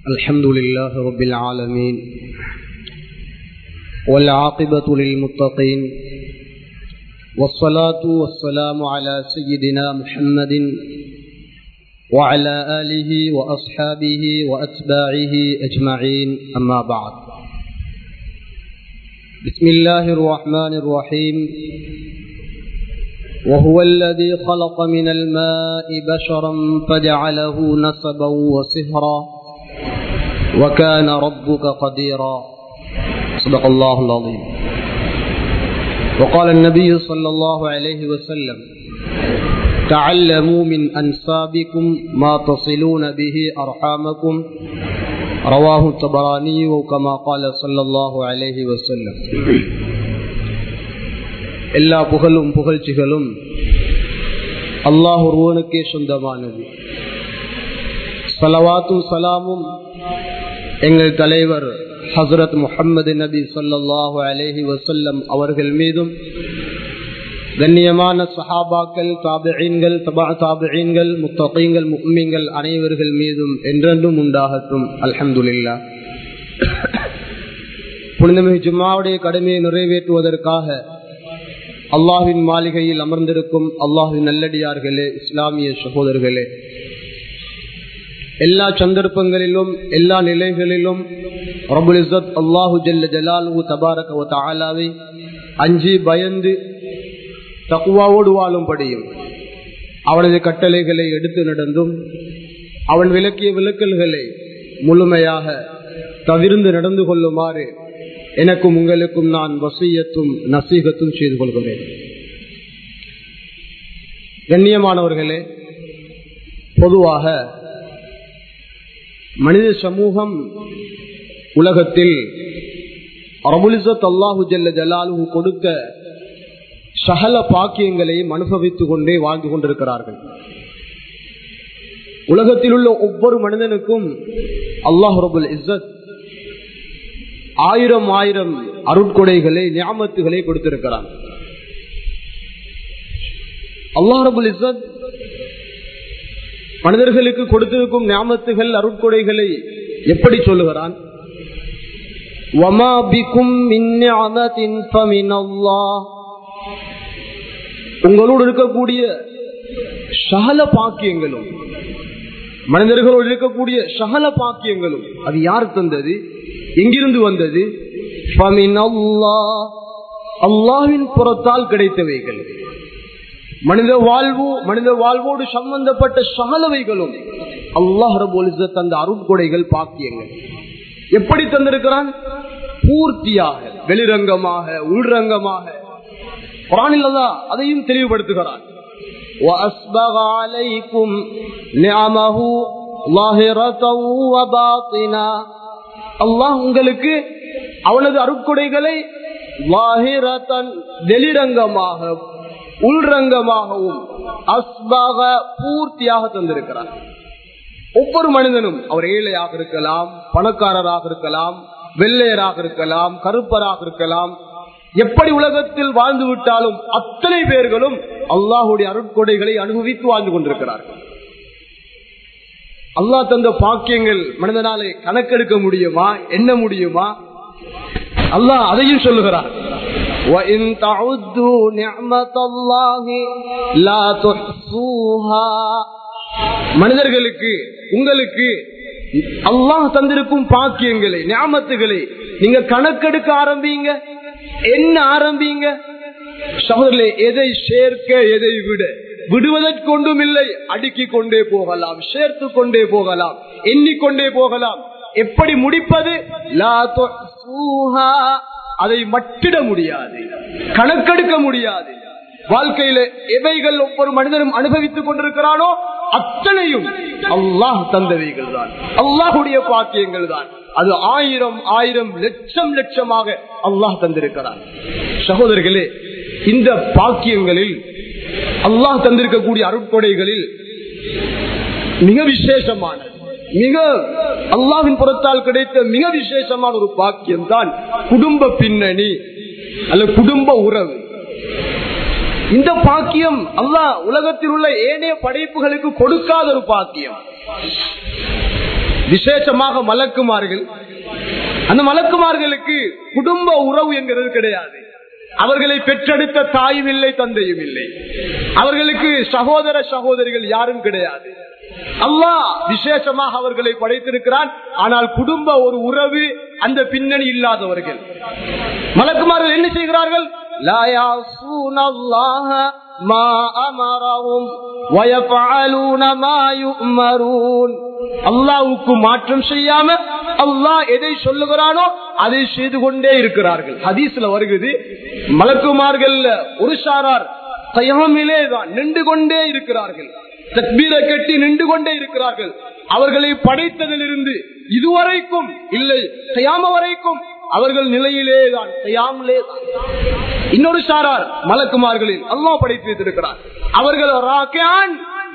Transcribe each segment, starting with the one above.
الحمد لله رب العالمين والعاقبة للمتقين والصلاة والسلام على سيدنا محمد وعلى آله وأصحابه وأتباعه أجمعين أما بعد بسم الله الرحمن الرحيم وهو الذي خلق من الماء بشرا فجعله نسبا وصهرا وكان ربك قديرا صدق الله العظيم وقال النبي صلى الله عليه وسلم تعلموا من أنسابكم ما تصلون به أرحامكم رواه الطبراني وكما قال صلى الله عليه وسلم எல்லா புகழும் புகழ்ச்சிகளும் அல்லாஹ் ஒருவனுக்கே சொந்தமானது சலவாத்தும் சலாமும் எங்கள் தலைவர் ஹசரத் முகமது நபி சொல்லாஹு அலேஹி வசல்லம் அவர்கள் மீதும் கண்ணியமான சஹாபாக்கள் தாபிகள் தபா தாபிகள் முத்தகைங்கள் முக்மீங்கள் அனைவர்கள் மீதும் என்றென்றும் உண்டாகட்டும் அல்ஹம்துல்லா புனிதமிகு ஜும்மாவுடைய கடமையை நிறைவேற்றுவதற்காக அல்லாஹின் மாளிகையில் அமர்ந்திருக்கும் அல்லாஹின் நல்லடியார்களே இஸ்லாமிய சகோதரர்களே எல்லா சந்தர்ப்பங்களிலும் எல்லா நிலைகளிலும் ரபுல் இசத் அல்லாஹு ஜல்ல ஜலாலு தபாரக தாலாவை அஞ்சி பயந்து தக்குவாவோடு வாழும்படியும் அவனது கட்டளைகளை எடுத்து நடந்தும் அவன் விளக்கிய விளக்கல்களை முழுமையாக தவிர்ந்து நடந்து கொள்ளுமாறு எனக்கும் உங்களுக்கும் நான் வசியத்தும் நசீகத்தும் செய்து கொள்கிறேன் கண்ணியமானவர்களே பொதுவாக மனித சமூகம் உலகத்தில் ரபுலிசத் அல்லாஹு ஜல்ல ஜலாலு கொடுக்க சகல பாக்கியங்களையும் அனுபவித்துக் கொண்டே வாழ்ந்து கொண்டிருக்கிறார்கள் உலகத்தில் உள்ள ஒவ்வொரு மனிதனுக்கும் அல்லாஹ் ரபுல் இஸ்ஸத் ஆயிரம் ஆயிரம் அருட்கொடைகளை ஞாபகத்துகளை கொடுத்திருக்கிறான் அல்லாஹ் ரபுல் இஸ்ஸத் மனிதர்களுக்கு கொடுத்திருக்கும் ஞாபகத்துகள் அருட்கொடைகளை எப்படி சொல்லுகிறான் உங்களோடு இருக்கக்கூடிய சகல பாக்கியங்களும் மனிதர்களோடு இருக்கக்கூடிய சகல பாக்கியங்களும் அது யார் தந்தது எங்கிருந்து வந்தது அல்லாவின் புறத்தால் கிடைத்தவைகள் மனித வாழ்வு மனித வாழ்வோடு சம்பந்தப்பட்ட சகலவைகளும் அல்லாஹ் ரபோலிசத் அந்த அருட்கொடைகள் பாக்கியங்கள் எப்படி தந்திருக்கிறான் பூர்த்தியாக வெளிரங்கமாக உள்ரங்கமாக குரானில் அதையும் தெளிவுபடுத்துகிறான் وأسبغ عليكم نعمه ظاهرة وباطنا அல்லாஹ் உங்களுக்கு அவனது அருட்கொடைகளை வெளிரங்கமாக உள்ரங்கமாகவும் அஸ்பாக பூர்த்தியாக தந்திருக்கிறார் ஒவ்வொரு மனிதனும் அவர் ஏழையாக இருக்கலாம் பணக்காரராக இருக்கலாம் வெள்ளையராக இருக்கலாம் கருப்பராக இருக்கலாம் எப்படி உலகத்தில் வாழ்ந்து விட்டாலும் அத்தனை பேர்களும் அல்லாஹுடைய அருட்கொடைகளை அனுபவித்து வாழ்ந்து கொண்டிருக்கிறார்கள் அல்லாஹ் தந்த பாக்கியங்கள் மனிதனாலே கணக்கெடுக்க முடியுமா என்ன முடியுமா அல்லாஹ் அதையும் சொல்லுகிறார் மனிதர்களுக்கு உங்களுக்கு அல்லாஹ் தந்திருக்கும் பாக்கியங்களை ஞாபகத்துகளை நீங்க கணக்கெடுக்க ஆரம்பிங்க என்ன ஆரம்பிங்க சகோதரர்களே எதை சேர்க்க எதை விட விடுவதற்கொண்டும் இல்லை அடுக்கிக் கொண்டே போகலாம் சேர்த்து கொண்டே போகலாம் எண்ணிக்கொண்டே போகலாம் எப்படி முடிப்பது அதை மட்டிட முடியாது கணக்கெடுக்க முடியாது வாழ்க்கையில எவைகள் ஒவ்வொரு மனிதனும் அனுபவித்துக் கொண்டிருக்கிறானோ அத்தனையும் அல்லாஹ் தந்தவைகள் தான் அல்லாஹுடைய பாக்கியங்கள் தான் அது ஆயிரம் ஆயிரம் லட்சம் லட்சமாக அல்லாஹ் தந்திருக்கிறான் சகோதரர்களே இந்த பாக்கியங்களில் அல்லாஹ் தந்திருக்கக்கூடிய அருட்கொடைகளில் மிக விசேஷமானது மிக அல்லாவின் புறத்தால் கிடைத்த மிக விசேஷமான ஒரு பாக்கியம் தான் குடும்ப பின்னணி அல்ல குடும்ப உறவு இந்த பாக்கியம் அல்லாஹ் உலகத்தில் உள்ள ஏனைய படைப்புகளுக்கு கொடுக்காத ஒரு பாக்கியம் விசேஷமாக மலக்குமார்கள் அந்த மலக்குமார்களுக்கு குடும்ப உறவு என்கிறது கிடையாது அவர்களை பெற்றெடுத்த தாயும் இல்லை தந்தையும் இல்லை அவர்களுக்கு சகோதர சகோதரிகள் யாரும் கிடையாது அல்லாஹ் விசேஷமாக அவர்களை படைத்திருக்கிறான் ஆனால் குடும்ப ஒரு உறவு அந்த பின்னணி இல்லாதவர்கள் மலக்குமார்கள் என்ன செய்கிறார்கள் لا يعصون الله ما أمرهم ويفعلون ما يؤمرون அல்லாவுக்கு மாற்றம் செய்யாம அல்லாஹ் எதை சொல்லுகிறானோ அதை செய்து கொண்டே இருக்கிறார்கள் ஹதீஸ்ல வருகிறது மலக்குமார்கள் ஒரு சாரார் தயமிலே தான் நின்று கொண்டே இருக்கிறார்கள் தக்பீரை கட்டி நின்று கொண்டே இருக்கிறார்கள் அவர்களை படைத்ததிலிருந்து இதுவரைக்கும் இல்லை தயாம வரைக்கும் அவர்கள் நிலையிலே தான் தயாமலே தான் இன்னொரு சாரார் மலக்குமார்களில் அல்லாஹ் படைத்து வைத்திருக்கிறார் அவர்கள் ராக்கியான்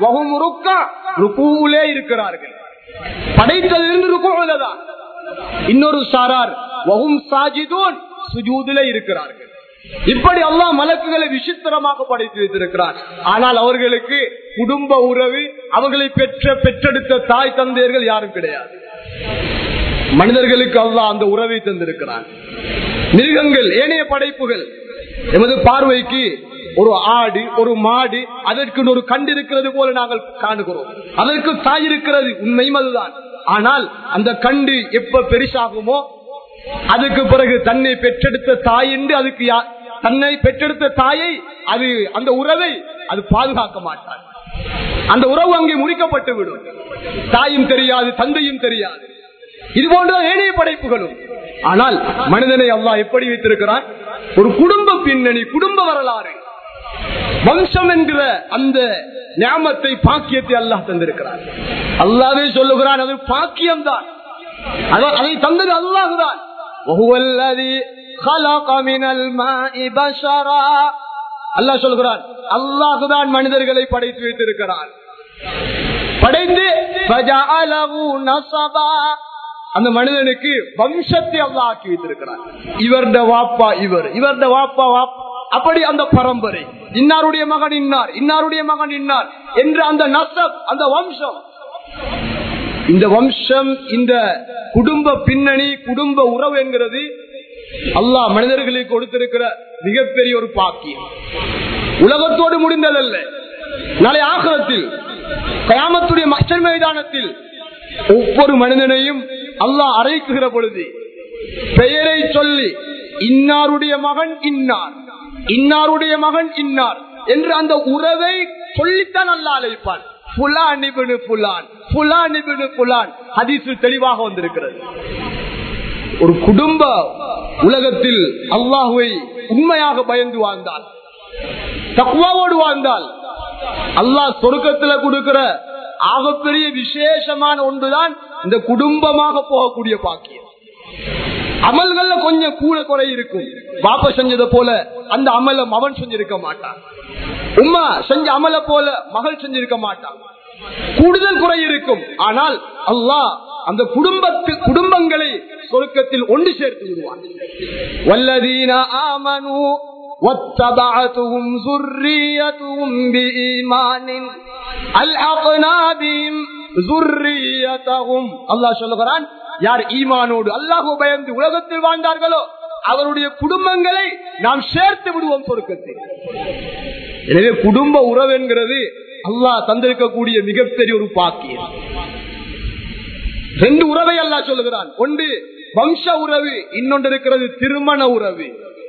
ருக்கூலே இருக்கிறார்கள் படைத்ததிலிருந்து ருக்கூல தான் இன்னொரு சாரார் வகும் சாஜிதோன் சுஜூதிலே இருக்கிறார்கள் இப்படி அல்லாஹ் மலக்குகளை விசித்திரமாக படைத்து வைத்திருக்கிறார் ஆனால் அவர்களுக்கு குடும்ப உறவு அவர்களை பெற்ற பெற்றெடுத்த தாய் தந்தையர்கள் யாரும் கிடையாது மனிதர்களுக்கு அல்லாஹ் அந்த உறவை தந்திருக்கிறார் மிருகங்கள் ஏனைய படைப்புகள் எமது பார்வைக்கு ஒரு ஆடு ஒரு மாடு அதற்கு ஒரு கண்டு இருக்கிறது போல நாங்கள் காணுகிறோம் அதற்கு தாய் இருக்கிறது உண்மையும் அதுதான் ஆனால் அந்த கண்டு எப்ப பெருசாகுமோ அதுக்கு பிறகு தன்னை பெற்றெடுத்த தாய் என்று அதுக்கு தன்னை பெற்றெடுத்த தாயை அது அந்த உறவை அது பாதுகாக்க மாட்டார் அந்த உறவு அங்கே முடிக்கப்பட்டு விடும் தாயும் தெரியாது தந்தையும் தெரியாது இது போன்ற ஏனைய படைப்புகளும் ஆனால் மனிதனை அல்லாஹ் எப்படி வைத்திருக்கிறான் ஒரு குடும்ப பின்னணி குடும்ப வரலாறு வம்சம் என்கிற அந்த ஞாபத்தை பாக்கியத்தை அல்லாஹ் தந்திருக்கிறார் அல்லாவே சொல்லுகிறான் அது பாக்கியம் தான் அதை தந்தது அல்லாஹுதான் அல்லாஹ் சொல்கிறான் அல்லாஹுதான் மனிதர்களை படைத்து வைத்திருக்கிறான் படைத்து அந்த மனிதனுக்கு வம்சத்தை அல்லா ஆக்கி வைத்திருக்கிறார் இவர்ட வாப்பா இவர் இவர்ட வாப்பா வாப்பா அப்படி அந்த பரம்பரை இன்னாருடைய மகன் இன்னார் இன்னாருடைய மகன் இன்னார் என்று அந்த நசப் அந்த வம்சம் இந்த வம்சம் இந்த குடும்ப பின்னணி குடும்ப உறவு என்கிறது அல்லாஹ் மனிதர்களுக்கு கொடுத்திருக்கிற மிகப்பெரிய ஒரு பாக்கியம் உலகத்தோடு முடிந்ததல்ல நாளை ஆகலத்தில் கயாமத்துடைய மச்சல் மைதானத்தில் ஒவ்வொரு மனிதனையும் அல்லாஹ் அழைக்குகிற பொழுது பெயரை சொல்லி இன்னாருடைய மகன் இன்னார் இன்னாருடைய மகன் இன்னார் என்று அந்த உறவை சொல்லித்தான் அல்லா அழைப்பான் புலான் இபினு புலான் புலான் இபினு புலான் ஹதீசு தெளிவாக வந்திருக்கிறது ஒரு குடும்ப உலகத்தில் அல்லாஹுவை உண்மையாக பயந்து வாழ்ந்தால் தக்குவாவோடு வாழ்ந்தால் அல்லாஹ் சொருக்கத்துல கொடுக்கிற ஆகப்பெரிய விசேஷமான ஒன்றுதான் இந்த குடும்பமாக போகக்கூடிய பாக்கியம் அமல்கள்ல கொஞ்சம் கூட குறை இருக்கும் பாப்பா செஞ்சதை போல அந்த அமலம் அவன் செஞ்சிருக்க மாட்டான் உமா செஞ்ச அமல போல மகள் செஞ்சிருக்க மாட்டான் கூடுதல் குறை இருக்கும் ஆனால் அல்லாஹ் அந்த குடும்பத்து குடும்பங்களை சொருக்கத்தில் ஒன்று சேர்த்து விடுவான் வல்லதீன ஆமனு واتبعتهم ذريتهم بإيمان ألحقنا بهم ذريتهم الله சொல்லுகிறான் யார் ஈமானோடு அல்லாஹு பயந்து உலகத்தில் வாழ்ந்தார்களோ அவருடைய குடும்பங்களை நாம் சேர்த்து விடுவோம் சொருக்கத்தில் எனவே குடும்ப உறவு என்கிறது அல்லாஹ் தந்திருக்கக்கூடிய மிகப்பெரிய ஒரு பாக்கியம் ரெண்டு உறவை அல்லாஹ் சொல்லுகிறான் ஒன்று வம்ச உறவு இன்னொன்று இருக்கிறது திருமண உறவு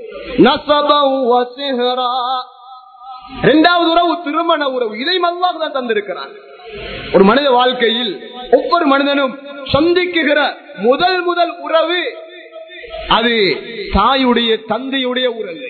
இரண்டாவது உறவு திருமண உறவு இதை அல்லாஹ் தான் தந்திருக்கிறான் ஒரு மனித வாழ்க்கையில் ஒவ்வொரு மனிதனும் சந்திக்குகிற முதல் முதல் உறவு அது தாயுடைய தந்தையுடைய உறவு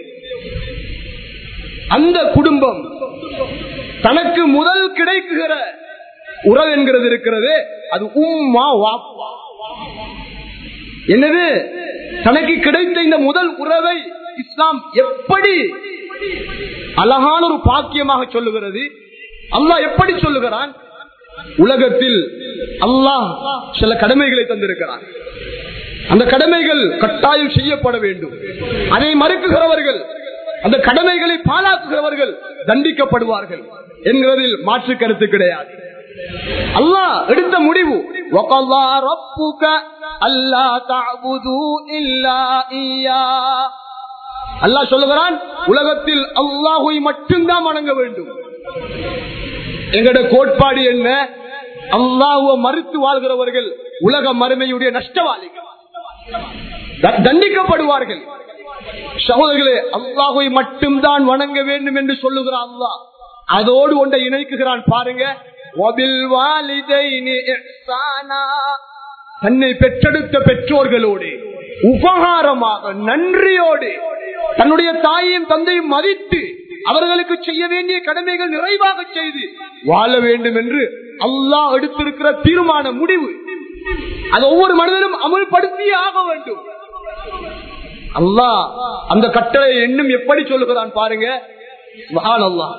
அந்த குடும்பம் தனக்கு முதல் கிடைக்குகிற உறவு என்கிறது இருக்கிறது அது உம்மா வாப்பா என்னது தனக்கு கிடைத்த இந்த முதல் உறவை இஸ்லாம் எப்படி அழகான ஒரு பாக்கியமாக சொல்லுகிறது அல்லாஹ் எப்படி சொல்லுகிறான் உலகத்தில் அல்லாஹ் சில கடமைகளை தந்திருக்கிறான் அந்த கடமைகள் கட்டாயம் செய்யப்பட வேண்டும் அதை மறுக்குகிறவர்கள் அந்த கடமைகளை பாலாக்குகிறவர்கள் தண்டிக்கப்படுவார்கள் என்கிறதில் மாற்று கருத்து கிடையாது அல்லாஹ் எடுத்த முடிவு وَقَضَى رَبُّكَ أَلَّا تَعْبُدُوا إِلَّا إِيَّاهُ அல்லாஹ் சொல்லுகிறான் உலகத்தில் அல்லாஹுவை மட்டும்தான் வணங்க வேண்டும் எங்கட கோட்பாடு என்ன அல்லாஹுவ மறுத்து வாழ்கிறவர்கள் உலக மறுமையுடைய நஷ்டவாளிகள் த- தண்டிக்கப்படுவார்கள் சகோதரர்களே அல்லாஹுவை மட்டும்தான் வணங்க வேண்டும் என்று சொல்லுகிறான் அல்லாஹ் அதோடு ஒன்றை இணைக்குகிறான் பாருங்க وَبِالْوَالِدَيْنِ إِحْسَانًا. தன்னை பெற்றெடுத்த பெற்றோர்களோடு உபகாரமாக நன்றியோடு தன்னுடைய தாயையும் தந்தையும் மதித்து அவர்களுக்கு செய்ய வேண்டிய கடமைகள் நிறைவாக செய்து வாழ வேண்டும் என்று அல்லாஹ் எடுத்திருக்கிற தீர்மான முடிவு அது ஒவ்வொரு மனிதனும் அமல்படுத்தியே ஆக வேண்டும் அல்லாஹ் அந்த கட்டளை இன்னும் எப்படி சொல்லுகிறான் பாருங்க சுப்ஹானல்லாஹ்.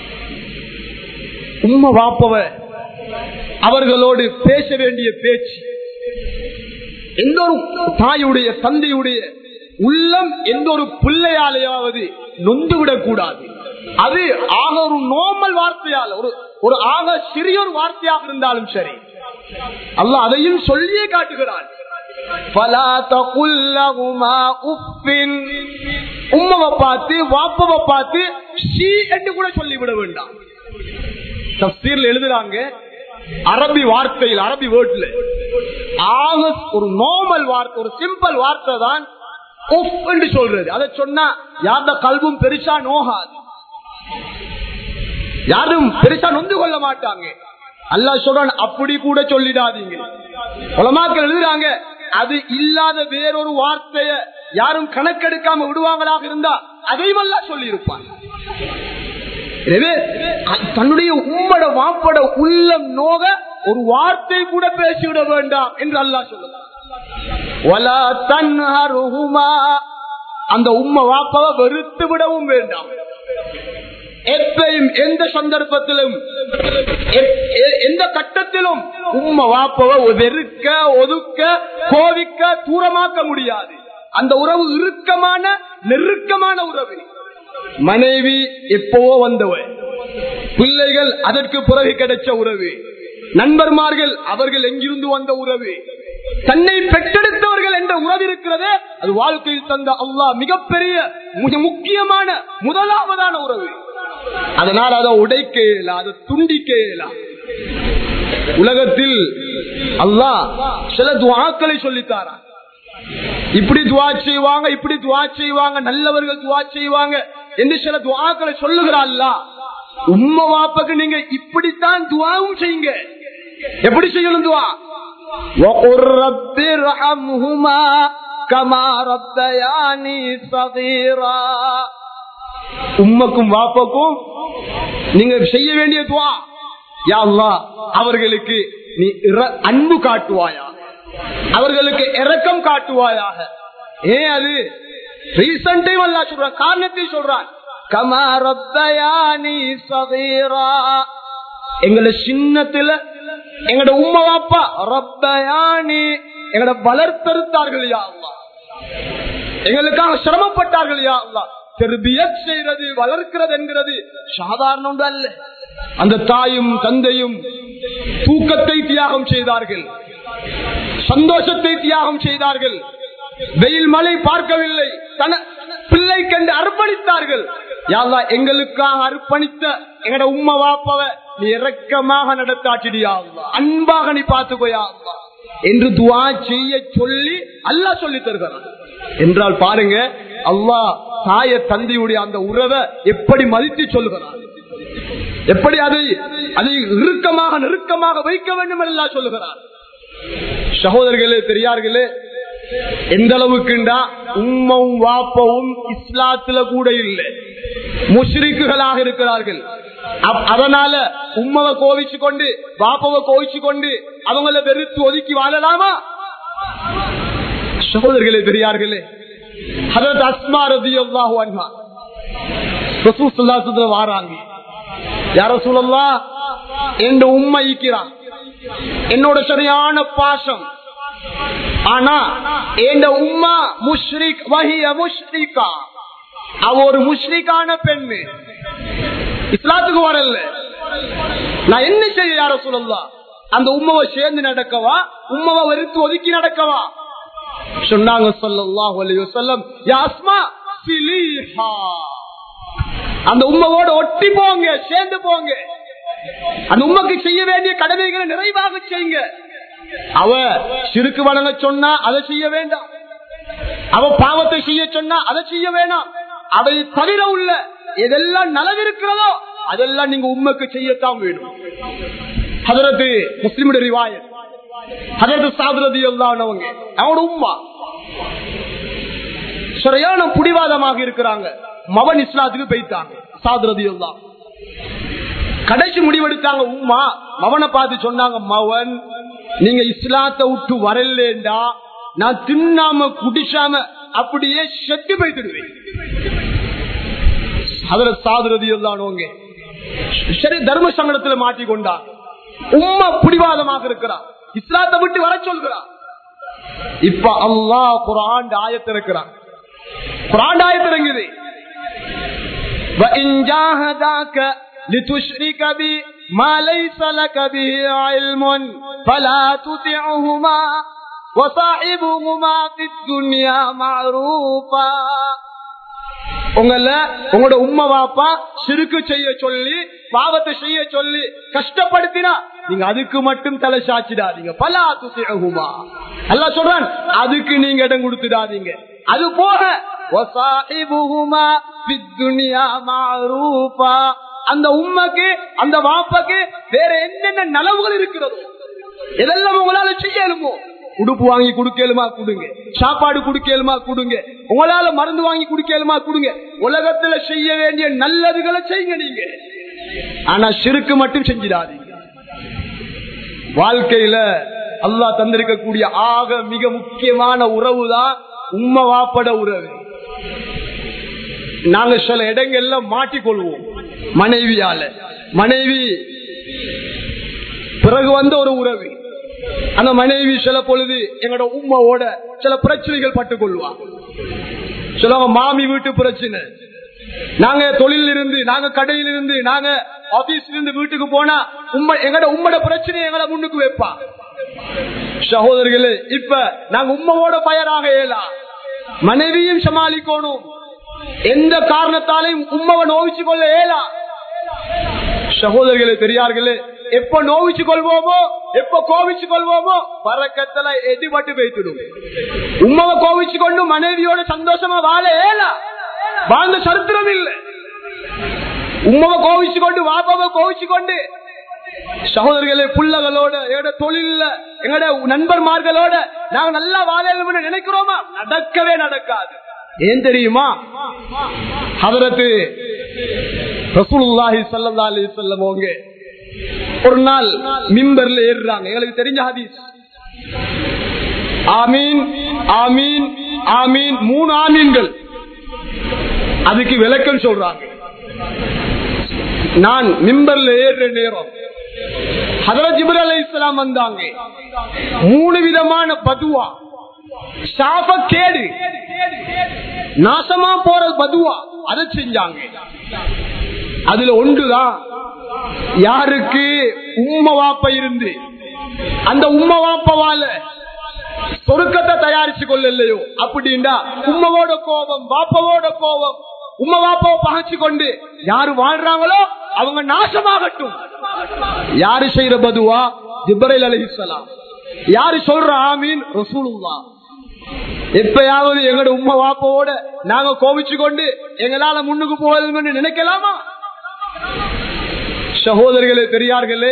உம்மை வாப்பவ அவர்களோடு பேச வேண்டிய பேச்சு எந்த ஒரு தாயுடைய தந்தையுடைய உள்ளம் எந்த ஒரு பிள்ளையாலேயாவது நொந்துவிடக் கூடாது அது ஆக ஒரு நோமல் வார்த்தையால் ஒரு ஒரு ஆக சிறிய ஒரு வார்த்தையாக இருந்தாலும் சரி அல்லாஹ் அதையும் சொல்லியே காட்டுகிறான் فَلَا تَقُلْ لَهُمَا أُفٍّ உம்மவை பார்த்து வாப்பவை பார்த்து ஷீ என்று கூட சொல்லிவிட வேண்டாம் தப்சீர்ல எழுதுறாங்க அரபி வார்த்தையில் அரபி வேர்ட்ல ஆக ஒரு நார்மல் வார்த்தை ஒரு சிம்பிள் வார்த்தை தான் உஃப் என்று சொல்றது அதை சொன்னா யார்த கல்வும் பெருசா நோகாது யாரும் பெருசா நொந்து கொள்ள மாட்டாங்க அல்லாஹ் சொல்றான் அப்படி கூட சொல்லிடாதீங்க உலமாக்கள் எழுதுறாங்க அது இல்லாத வேறொரு வார்த்தைய யாரும் கணக்கெடுக்காம விடுவாங்களாக இருந்தா அதையும் எல்லாம் சொல்லி இருப்பாங்க எனவே அ- தன்னுடைய உம்மட வாப்பட உள்ளம் நோக ஒரு வார்த்தை கூட பேசிவிட வேண்டாம் என்று அல்லாஹ் சொல்லுவார் வலா தன்ஹருஹுமா அந்த உம்ம வாப்பவை வெறுத்து விடவும் வேண்டாம் எப்பையும் எந்த சந்தர்ப்பத்திலும் எ- எ- எந்த கட்டத்திலும் உம்ம வாப்பவை வெறுக்க ஒதுக்க கோவிக்க தூரமாக்க முடியாது அந்த உறவு இறுக்கமான நெருக்கமான உறவு மனைவி எப்பவோ வந்தவன் பிள்ளைகள் அதற்கு பிறகு கிடைச்ச உறவு நண்பர்மார்கள் அவர்கள் எங்கிருந்து வந்த உறவு தன்னை பெற்றெடுத்தவர்கள் என்ற உறவு இருக்கிறதே அது வாழ்க்கையில் தந்த அல்லாஹ் மிகப்பெரிய மிக முக்கியமான முதலாவதான உறவு அதனால் அதை உடைக்க இயலா அதை துண்டிக்க இயலா உலகத்தில் அல்லாஹ் சில துவாக்களை சொல்லித்தாரா இப்படி துவா செய்வாங்க இப்படி துவா செய்வாங்க நல்லவர்கள் துவா செய்வாங்க என்று சில துவாக்களை சொல்லுகிறாள்ல உம்ம வாப்பக்கு நீங்க இப்படித்தான் துவாவும் செய்யுங்க எப்படி செய்யணும் துவா وَقُلْ رَبِّ ارْحَمْهُمَا كَمَا رَبَّيَانِي صَغِيرًا உம்மக்கும் வாப்பக்கும் நீங்க செய்ய வேண்டிய துவா யா அல்லாஹ் அவர்களுக்கு நீ இற- அன்பு காட்டுவாயா அவர்களுக்கு இரக்கம் காட்டுவாயாக ஏன் அது ரீசன்டையும் அல்லா சொல்றான் காரணத்தை சொல்றான் கமா ரப்பயானி சகீரா எங்களோட சின்னத்துல எங்களோட உம்மா வாப்பா ரப்பயானி எங்களோட வளர்த்தெடுத்தார்கள் யா அல்லாஹ் எங்களுக்காக சிரமப்பட்டார்கள் யா அல்லாஹ் தெர்பியத் செய்யறது வளர்க்கிறது என்கிறது சாதாரண ஒன்று அல்ல அந்த தாயும் தந்தையும் தூக்கத்தை தியாகம் செய்தார்கள் சந்தோஷத்தை தியாகம் செய்தார்கள் வெயில் மழை பார்க்கவில்லை தன பிள்ளை கண்டு அர்ப்பணித்தார்கள் யாழ்லா எங்களுக்காக அர்ப்பணித்த எங்கட உம்மா வாப்பவ நீ இரக்கமாக நடத்தாட்டிடியா அன்பாக நீ பார்த்துக்கோயா அல்லாஹ் என்று துவா செய்ய சொல்லி அல்லாஹ் சொல்லி தருகிறான் என்றால் பாருங்க அல்லாஹ் தாய தந்தையுடைய அந்த உறவை எப்படி மதித்து சொல்லுகிறான் எப்படி அதை அதை இறுக்கமாக நெருக்கமாக வைக்க வேண்டும் என்று அல்லாஹ் சொல்லுகிறார் சகோதரர்களே பெரியார்களே எந்த அளவுக்குண்டா உம்மவும் வாப்பவும் இஸ்லாத்துல கூட இல்லை முஷ்ரிக்குகளாக இருக்கிறார்கள் அப்- அதனால உம்மவை கோவிச்சு கொண்டு பாப்பவை கோவிச்சு கொண்டு அவங்கள வெறுத்து ஒதுக்கி வாழலாமா சகோதரர்களே பெரியார்களே ஹதரத் அஸ்மா ரதியல்லாஹு அன்ஹா ரசூல் ஸல்லல்லாஹு அலைஹி வஸல்லம் வாராங்க யார சொல்லலாம் என் உண்மை ஈக்கிறான் என்னோட சரியான பாசம் ஆனா என் உம்மா முஷ்ரிக் வஹிய முஷ்ரிகா அவ ஒரு முஷ்ரிகான பெண்ணு இஸ்லாத்துக்கு வரல நான் என்ன செய்ய யார சொல்லலாம் அந்த உம்மவை சேர்ந்து நடக்கவா உம்மவை வெறுத்து ஒதுக்கி நடக்கவா சொன்னாங்க சொல்லல்லாஹு அலைஹி வஸல்லம் யா அஸ்மா சிலீஹா அந்த உம்மவோட ஒட்டி போங்க சேர்ந்து போங்க அந்த உம்மக்கு செய்ய வேண்டிய கடமைகளை நிறைவாக செய்யுங்க அவ சிறுக்கு வணங்க சொன்னா அதை செய்ய வேண்டாம் அவ பாவத்தை செய்ய சொன்னா அதை செய்ய வேணாம் அதை தவிர உள்ள எதெல்லாம் நலவிருக்கிறதோ அதெல்லாம் நீங்க உண்மைக்கு செய்யத்தான் வேணும் அதற்கு முஸ்லிமுடைய ரிவாயத் அதற்கு சாதுரதி எல்லானவங்க அவனோட உம்மா சரியான புடிவாதமாக இருக்கிறாங்க மவன் இஸ்லாத்துக்கு போயிட்டாங்க சாதுரதி எல்லாம் கடைசி முடிவெடுத்தாங்க உம்மா மவனை பார்த்து சொன்னாங்க மவன் நீங்க இஸ்லாத்தை விட்டு வரலேண்டா நான் தின்னாம குடிச்சாம அப்படியே செத்து போய்த்துடுவேன் அதுல சாதுரதி எல்லானவங்க சரி தர்ம சங்கடத்துல மாட்டிக்கொண்டா உம்மா புடிவாதமாக இருக்கிறான் இஸ்லாத்தை விட்டு வர சொல்கிறான் இப்ப அல்லாஹ் குரான் ஆயத்து இருக்கிறான் குரான் ஆயத்து இறங்குது وَإِن جَاهَدَاكَ لِتُشْرِكَ بِي مَا لَيْسَ لَكَ بِهِ عِلْمٌ فَلَا تُطِعْهُمَا وَصَاحِبْهُمَا فِي الدُّنْيَا مَعْرُوفًا உங்கள உங்களோட உம்மா வாப்பா சிறுக்கு செய்ய சொல்லி பாவத்தை செய்ய சொல்லி கஷ்டப்படுத்தினா நீங்க அதுக்கு மட்டும் தலை சாச்சிடாதீங்க பலா துசிகுமா அல்லா சொல்றான் அதுக்கு நீங்க இடம் கொடுத்துடாதீங்க அது போக வசாஹிபுஹுமா ஃபித்துன்யா மஅரூஃபா அந்த உம்மக்கு அந்த வாப்பாக்கு வேற என்னென்ன நலவுகள் இருக்கிறதோ இதெல்லாம் உங்களால செய்யலுமோ உடுப்பு வாங்கி குடுக்கலுமா கொடுங்க சாப்பாடு குடுக்கலுமா கொடுங்க உங்களால மருந்து வாங்கி குடுக்கலுமா கொடுங்க உலகத்துல செய்ய வேண்டிய நல்லதுகளை செய்யுங்க நீங்க ஆனா சிறுக்கு மட்டும் செஞ்சிடாதீங்க வாழ்க்கையில அல்லாஹ் தந்திருக்கக்கூடிய ஆக மிக முக்கியமான உறவு தான் உண்மை வாப்பட உறவு நாங்க சில இடங்கள்ல மாட்டிக்கொள்வோம் மனைவியால மனைவி பிறகு வந்த ஒரு உறவு அந்த மனைவி சில பொழுது எங்களோட உம்மாவோட சில பிரச்சனைகள் பட்டுக் கொள்வா சொல்லுவாங்க மாமி வீட்டு பிரச்சனை நாங்க தொழில் இருந்து நாங்க கடையில் இருந்து நாங்க ஆபீஸ்ல இருந்து வீட்டுக்கு போனா உண்மை எங்கட உம்மோட பிரச்சனை எங்களை முன்னுக்கு வைப்பா சகோதரர்களே இப்ப நாங்க உம்மவோட பயராக இயலா மனைவியும் சமாளிக்கணும் எந்த காரணத்தாலையும் உம்மவை நோவிச்சு கொள்ள இயலா சகோதரர்களே பெரியார்களே எப்ப நோவிச்சு கொள்வோமோ எப்ப கோவிச்சு கொள்வோமோ பறக்கத்துல எதிர்பட்டு வைத்துடும் உம்மவை கோவிச்சு கொண்டு மனைவியோட சந்தோஷமா வாழ ஏலா வாழ்ந்த சரித்திரம் இல்லை உம்மவை கோவிச்சு கொண்டு வாப்பாவை கோவிச்சு கொண்டு சகோதரர்களே புள்ளகளோட எங்கட தொழில எங்கட நண்பர்மார்களோட நாங்க நல்லா வாழணும்னு நினைக்கிறோமா நடக்கவே நடக்காது ஏன் தெரியுமா அதற்கு ரசூலுல்லாஹி ஸல்லல்லாஹு அலைஹி வஸல்லம் அவங்க ஒரு நாள் மிம்பர்ல ஏறுறாங்க எங்களுக்கு தெரிஞ்ச ஹதீஸ் ஆமீன் ஆமீன் ஆமீன் மூணு ஆமீன்கள் அதுக்கு விளக்கம் சொல்றாங்க நான் மிம்பர்ல ஏறுற நேரம் ஹதரத் ஜிப்ரல் அலை இஸ்லாம் வந்தாங்க மூணு விதமான பதுவா சாப கேடு நாசமா போற பதுவா அதை செஞ்சாங்க அதுல ஒன்றுதான் யாருக்கு உம்ம வாப்ப இருந்து அந்த உம்ம வாப்பவால சொருக்கத்தை தயாரிச்சு கொள்ளலையோ அப்படின்னா உம்மவோட கோபம் வாப்பவோட கோபம் உம்ம வாப்பாவை பகைச்சு கொண்டு யாரு வாழ்றாங்களோ அவங்க நாசமாகட்டும் யாரு செய்யற பதுவா ஜிப்ரைல் அலிஹலாம் யாரு சொல்ற ஆமீன் ரசூலுல்லா எப்பயாவது எங்கட உம்ம வாப்பாவோட நாங்க கோபிச்சு கொண்டு எங்களால முன்னுக்கு போவதுன்னு நினைக்கலாமா சகோதரர்களே பெரியார்களே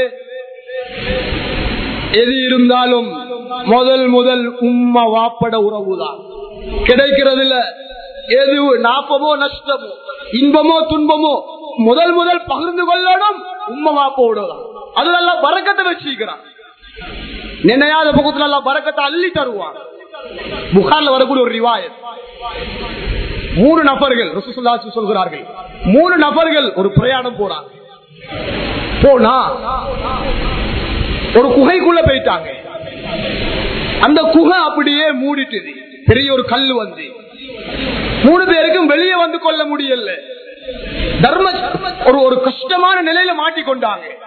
எது இருந்தாலும் முதல் முதல் உம்ம வாப்பட உறவுதான் கிடைக்கிறதுல எது நாப்பமோ நஷ்டமோ இன்பமோ துன்பமோ முதல் முதல் பகிர்ந்து கொள்ளணும் உம்ம வாப்போட அதுல எல்லாம் பறக்கத்தை வச்சிருக்கிறான் நினையாத பக்கத்துல எல்லாம் பறக்கத்தை அள்ளி தருவான் புகார்ல வரக்கூடிய ஒரு ரிவாயத் மூணு நபர்கள் ரசூசுல்லாஹி சொல்கிறார்கள் மூணு நபர்கள் ஒரு பிரயாணம் போறாங்க போனா ஒரு குகைக்குள்ள போயிட்டாங்க அந்த குகை அப்படியே மூடிட்டுது பெரிய ஒரு கல் வந்து மூணு பேருக்கும் வெளியே வந்து கொள்ள முடியல தர்ம ஒரு ஒரு கஷ்டமான நிலையில மாட்டிக்கொண்டாங்க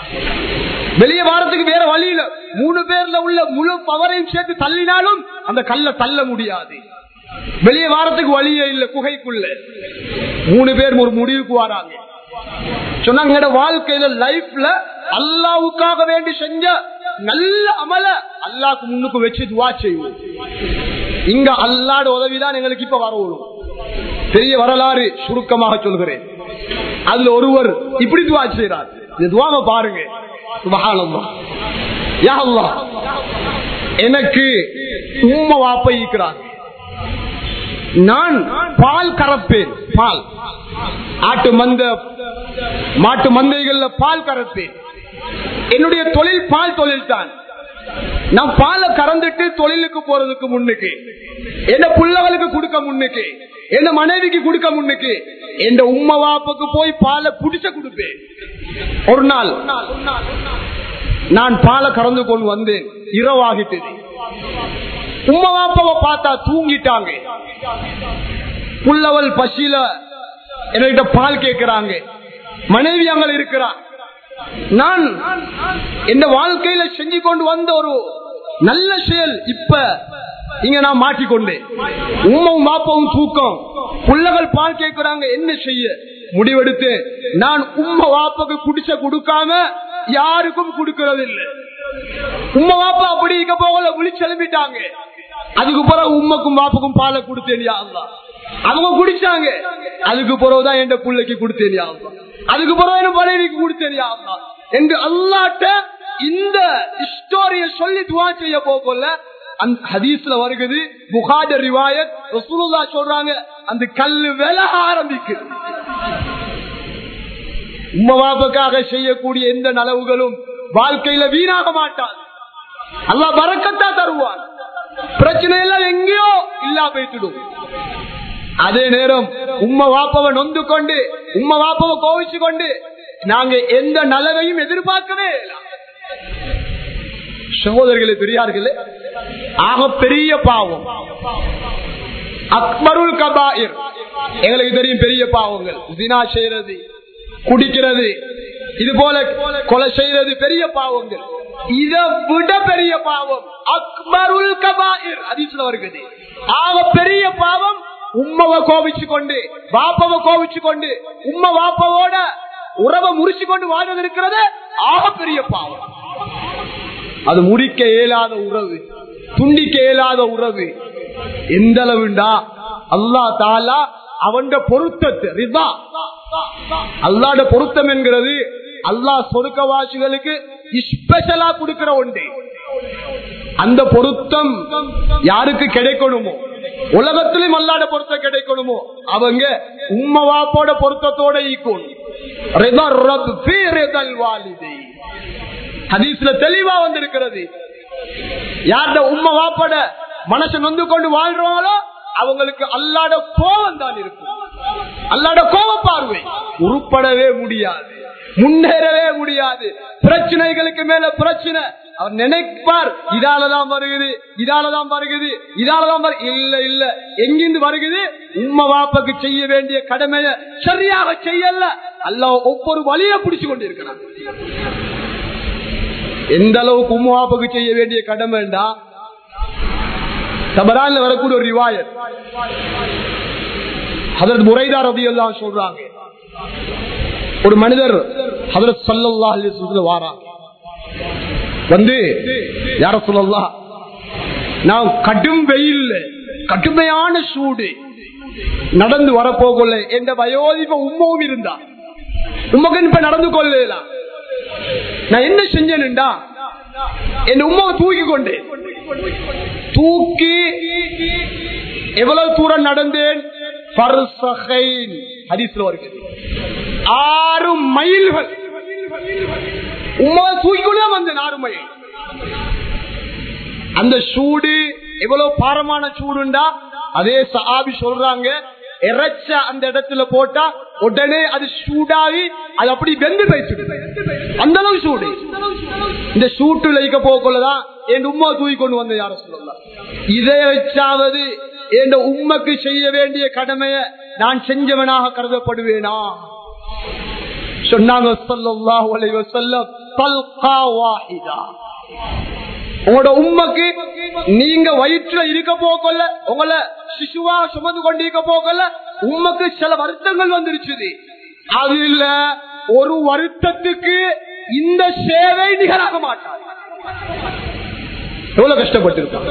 வெளியே வாரத்துக்கு வேற வழியில மூணு பேர்ல உள்ள முழு பவரையும் சேர்த்து தள்ளினாலும் அந்த கல்ல தள்ள முடியாது வெளியே வாரத்துக்கு வழியே இல்ல குகைக்குள்ள மூணு பேர் ஒரு முடிவுக்கு வராங்க சொன்னாங்க "எங்கட வாழ்க்கையில லைஃப்ல அல்லாவுக்காக வேண்டி செஞ்ச நல்ல அமல அல்லாக்கு முன்னுக்கு வச்சு துவா செய்வோம் இங்க அல்லாட உதவிதான் எங்களுக்கு இப்ப வரணும் பெரிய வரலாறு சுருக்கமாக சொல்கிறேன் அதுல ஒருவர் இப்படி துவா செய்யறார் இந்த துவாவை பாருங்க சுபஹானல்லாஹ். யா அல்லாஹ், எனக்கு உம்ம வாப்ப இருக்கிறார் நான் பால் கறப்பேன் பால் ஆட்டு மந்த மாட்டு மந்தைகள்ல பால் கறப்பேன் என்னுடைய தொழில் பால் தொழில் தான் நான் பாலை கறந்துட்டு தொழிலுக்கு போறதுக்கு முன்னுக்கு என்ன புள்ளகளுக்கு கொடுக்க முன்னுக்கு என்ன மனைவிக்கு கொடுக்க முன்னுக்கு என் உம்மா வாப்புக்கு போய் பாலை புடிச்ச கொடுப்பேன் ஒரு நாள் நான் பாலை கறந்து கொண்டு வந்தேன் இரவாகிட்டது உம்மா வாப்பாவை பார்த்தா தூங்கிட்டாங்க புள்ளவள் பசியில என்கிட்ட பால் கேட்கிறாங்க மனைவி அங்க இருக்கிறான் நான் இந்த வாழ்க்கையில செஞ்சு கொண்டு வந்த ஒரு நல்ல செயல் இப்ப இங்க நான் மாட்டிக்கொண்டேன் உம்மாவும் பாப்பாவும் தூக்கம் புள்ளகள் பால் கேட்கிறாங்க என்ன செய்ய முடிவெடுத்து நான் உம்ம வாப்பாக்கு குடிச்ச கொடுக்காம யாருக்கும் கொடுக்கறது இல்லை உம்ம வாப்பா அப்படி இருக்க போகல விழிச்செலும்பிட்டாங்க அதுக்கு பிறகு உம்மக்கும் பாப்புக்கும் பாலை கொடுத்தேன் யா அல்லாஹ். அவங்க குடிச்சாங்க அதுக்கு பிறகுதான் என் பிள்ளைக்கு கொடுத்தேன் யா அல்லாஹ். அதுக்கு பிறகு என் மனைவிக்கு கொடுத்தேன் யா அல்லாஹ். என்று அல்லாட்ட இந்த ஸ்டோரிய சொல்லி துவா செய்ய போகல அந்த ஹதீஸ்ல வருகிறது புகாத ரிவாயத் ரசூலுல்லா சொல்றாங்க அந்த கல்லு விலக ஆரம்பிக்குது உம்மவாப்புக்காக செய்யக்கூடிய எந்த நலவுகளும் வாழ்க்கையில வீணாக மாட்டான் அல்லாஹ் பறக்கத்தா தருவான் பிரச்சனை எல்லாம் எங்கேயோ இல்லா போயிட்டுடும் அதே நேரம் உம்ம வாப்பவ நொந்து கொண்டு உம்ம வாப்பவ கோவிச்சு கொண்டு நாங்க எந்த நலவையும் எதிர்பார்க்கவே இல்லை சகோதரர்களே பெரியார்களே ஆக பெரிய பாவம் அக்பருல் கபாயிர் எங்களுக்கு தெரியும் பெரிய பாவங்கள் தினா செய்யறது குடிக்கிறது இது போல கொலை செய்யறது பெரிய பாவங்கள் இதை விட பெரிய பாவம் அக்பருல் கபாயிர் அதிசல வருகிறது ஆக பெரிய பாவம் உம்மவை கோபிச்சு கொண்டு வாப்பவை கோபிச்சு கொண்டு உம்ம வாப்பவோட உறவை முறிச்சு கொண்டு வாழ்வது இருக்கிறது ஆக பெரிய பாவம் அது முறிக்க இயலாத உறவு துண்டிக்க இயலாத உறவு எந்த அளவுண்டா அல்லா தாலா அவன் பொருத்தத்தை ரிதா அல்லாட பொருத்தம் என்கிறது அல்லாஹ் சொருக்கவாசிகளுக்கு ஸ்பெஷலா கொடுக்கிற ஒன்று அந்த பொருத்தம் யாருக்கு கிடைக்கணுமோ உலகத்திலும் அல்லாட பொருத்தம் கிடைக்கணுமோ அவங்க உம்ம வாப்போட பொருத்தத்தோட ஈக்கணும் ரிதா ரப் ஃபீ ரிதல் வாலிதை ஹதீஸ்ல தெளிவா வந்திருக்கிறது யார்ட உம்ம வாப்பட மனசு நொந்து கொண்டு வாழ்றாங்களோ அவங்களுக்கு அல்லாட கோபம் தான் இருக்கும் அல்லாட கோப பார்வை உருப்படவே முடியாது முன்னேறவே முடியாது பிரச்சனைகளுக்கு மேல பிரச்சனை அவர் நினைப்பார் இதாலதான் வருகுது இதாலதான் வருகுது இதாலதான் வரு இல்ல இல்ல எங்கிருந்து வருகுது உம்ம வாப்பக்கு செய்ய வேண்டிய கடமையை சரியாக செய்யல அல்ல ஒவ்வொரு வழிய பிடிச்சு கொண்டிருக்கிறார் எந்த அளவுக்கு உம்மாப்புக்கு செய்ய வேண்டிய கடமைண்டா தபரான்ல வரக்கூடிய ஒரு ரிவாயத் ஹதரத் முறைதார் ரதி எல்லாம் சொல்றாங்க ஒரு மனிதர் ஹதரத் சல்லல்லா அலி வாராங்க வந்து யார சொல்லலாம் நான் கடும் வெயில் கடுமையான சூடு நடந்து வரப்போகல என்ற வயோதிப உம்மவும் இருந்தா உமக்கு இப்ப நடந்து கொள்ளலாம் நான் என்ன செஞ்சேன்டா என் உமாவை தூக்கி கொண்டேன் தூக்கி எவ்வளவு தூரம் நடந்தேன் ஆறு மைல்கள் உமாவை தூக்கி கொண்டே வந்தேன் ஆறு மைல் அந்த சூடு எவ்வளவு பாரமான சூடுண்டா அதே சாபி சொல்றாங்க இறைச்ச அந்த இடத்துல போட்டா உடனே அது சூடாகி அது அப்படி வெந்து போயிடுச்சு அந்த அளவு சூடு இந்த சூட்டு லைக்க போக்குள்ளதான் என் உம்மா தூக்கி கொண்டு வந்து யார சொல்லலாம் இதை வச்சாவது என் உண்மைக்கு செய்ய வேண்டிய கடமைய நான் செஞ்சவனாக கருதப்படுவேனா சொன்னாங்க தல்கா வாஹிதா உங்களோட உண்மைக்கு நீங்க வயிற்றுல இருக்க போகல உங்களை சிசுவா சுமந்து கொண்டு இருக்க போகல உண்மைக்கு சில வருத்தங்கள் வந்துருச்சுது அது இல்ல ஒரு வருத்தத்துக்கு இந்த சேவை நிகராக மாட்டார் எவ்வளவு கஷ்டப்பட்டிருக்காங்க